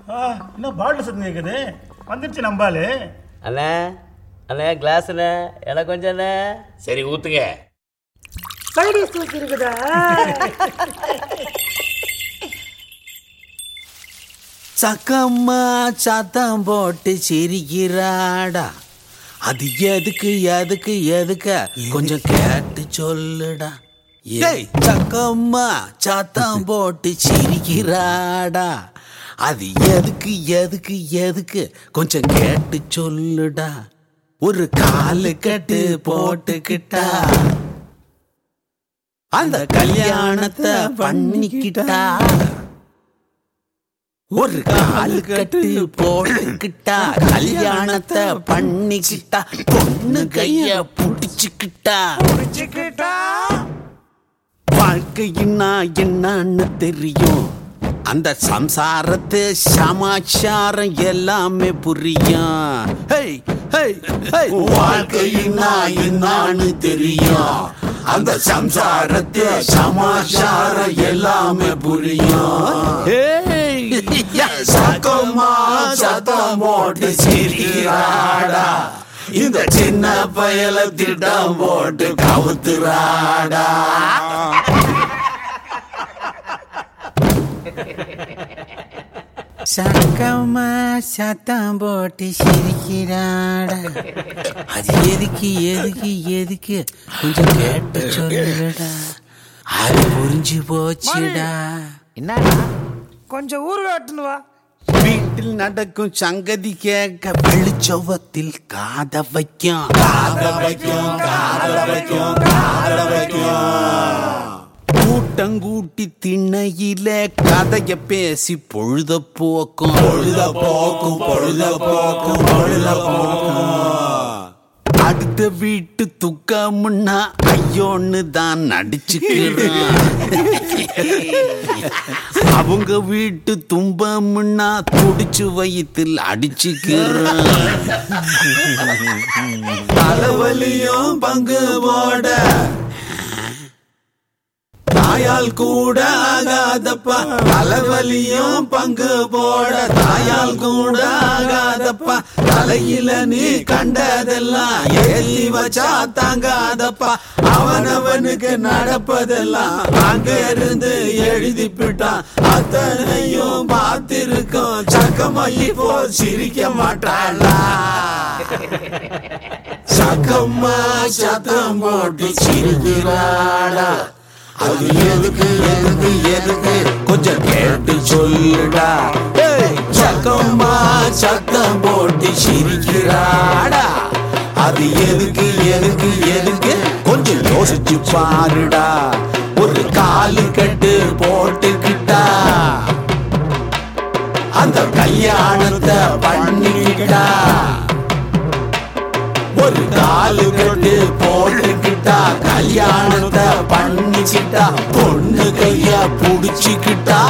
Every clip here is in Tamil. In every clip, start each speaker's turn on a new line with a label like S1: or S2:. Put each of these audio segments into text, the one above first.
S1: ஆ, என்ன பாட்டில் சத்தம் கேட்குது வந்துருச்சு நம்பாலு
S2: அண்ணே அண்ணே கிளாஸ்ண்ணே எனக்கு கொஞ்சம் அண்ணே
S3: சரி ஊத்துங்க
S4: சைடிஸ் தூக்கி இருக்குதா
S5: சக்கம்மா சத்தம் போட்டு சிரிக்கிறாடா அது எதுக்கு எதுக்கு எதுக்கு கொஞ்சம் கேட்டு சொல்லுடா ஏய் சக்கம்மா சத்தம் போட்டு சிரிக்கிறாடா அது எதுக்கு எதுக்கு எதுக்கு கொஞ்சம் கேட்டு சொல்லுடா ஒரு காலு கட்டு போட்டுக்கிட்டா அந்த கல்யாணத்தை பண்ணிக்கிட்டா ஒரு கால் கட்டு போட்டுக்கிட்டா கல்யாணத்தை பண்ணிக்கிட்டா பொண்ணு கைய புடிச்சுக்கிட்டா வாழ்க்கையின்னா என்னன்னு தெரியும் அந்த சம்சாரத்து சமாச்சாரம் எல்லாமே புரியும் ஹேய், ஹேய், ஹேய். வாழ்க்கையின்னா என்னன்னு தெரியும் அந்த சம்சாரத்து சமாச்சாரம் எல்லாமே புரியும் ஹேய், சக்கமா சத்தம் போட்டு சிரிக்கிறாடா இந்த சின்ன பயல திட்டம் போட்டு கவுத்துறாடா சக்கமா சத்தம் போட்டு சிரிக்கிறாடா அது எதுக்கு எதுக்கு எதுக்கு கொஞ்சம் கேட்டு சொல்லுடா அது புரிஞ்சு போச்சுடா
S4: என்னடா கொஞ்சம் ஊர் காட்டுன்னு வா
S5: வீட்டில் நடக்கும் சங்கதி கேட்க வெளிச்சவத்தில் காத வைக்கும் காத வைக்கும் காத வைக்கும் காத வைக்கும் கூட்டங்கூட்டி திண்ணையில கதைய பேசி பொழுத போக்கும் பொழுத போக்கும் பொழுத போக்கும் பொழுத போக்கும் அடுத்த வீட்டு துக்கம்னா ஐயோன்னு தான் நடிச்சுக்கிறான் அவங்க வீட்டு துன்பம்னா துடிச்சு வயிற்றில் அடிச்சுக்கிறான் தலைவலியும் பங்கு போட தாயால் கூட ஆகாதப்பா தலைவலியும் பங்கு போட தாயால் கூட ஆகாதப்பா தலையில நீ கண்டதெல்லாம் ஏறி வச்சா தாங்காதப்பா அவனவனுக்கு நடப்பதெல்லாம் அங்க இருந்து எழுதி விட்டான் அத்தனையும் பார்த்திருக்கோம் சக்கமாயி போ சிரிக்க மாட்டாளா சக்கம்மா சத்தம் போட்டு சிரிக்கிறாடா அது எதுக்கு எதுக்கு எதுக்கு கொஞ்சம் கேட்டு சொல்லுடா ஏய், சக்கம்மா சத்தம் போட்டு சிரிக்கிறாடா அது எதுக்கு எதுக்கு எதுக்கு கொஞ்சம் யோசிச்சு பாருடா ஒரு காலு கட்டு போட்டுக்கிட்டா அந்த கல்யாணத்தை பண்ணிக்கிட்டா ஒரு காலு கட்டு போட்டுக்கிட்டா கல்யாணத்தை பண்ணிக்கிட்டா பொண்ணு கைய புடிச்சுக்கிட்டா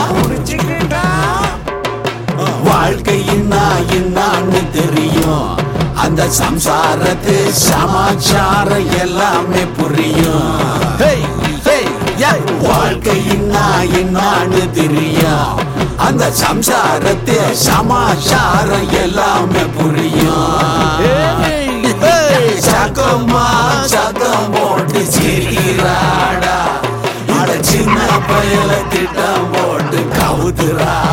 S5: வாழ்க்கையின்னா என்னான்னு தெரியும் அந்த சம்சாரத்து சமாச்சாரம் எல்லாமே புரியும் ஹேய், ஹேய், ஏய், வாழ்க்கையின்னா என்னான்னு தெரியும் அந்த சம்சாரத்து சமாச்சாரம் எல்லாமே புரியும் ஹேய், ஹேய், சக்கமா சத்தம் போட்டு சிரிக்கிறாடா அட சின்ன பயல திட்டம் போட்டு கவுத்துறா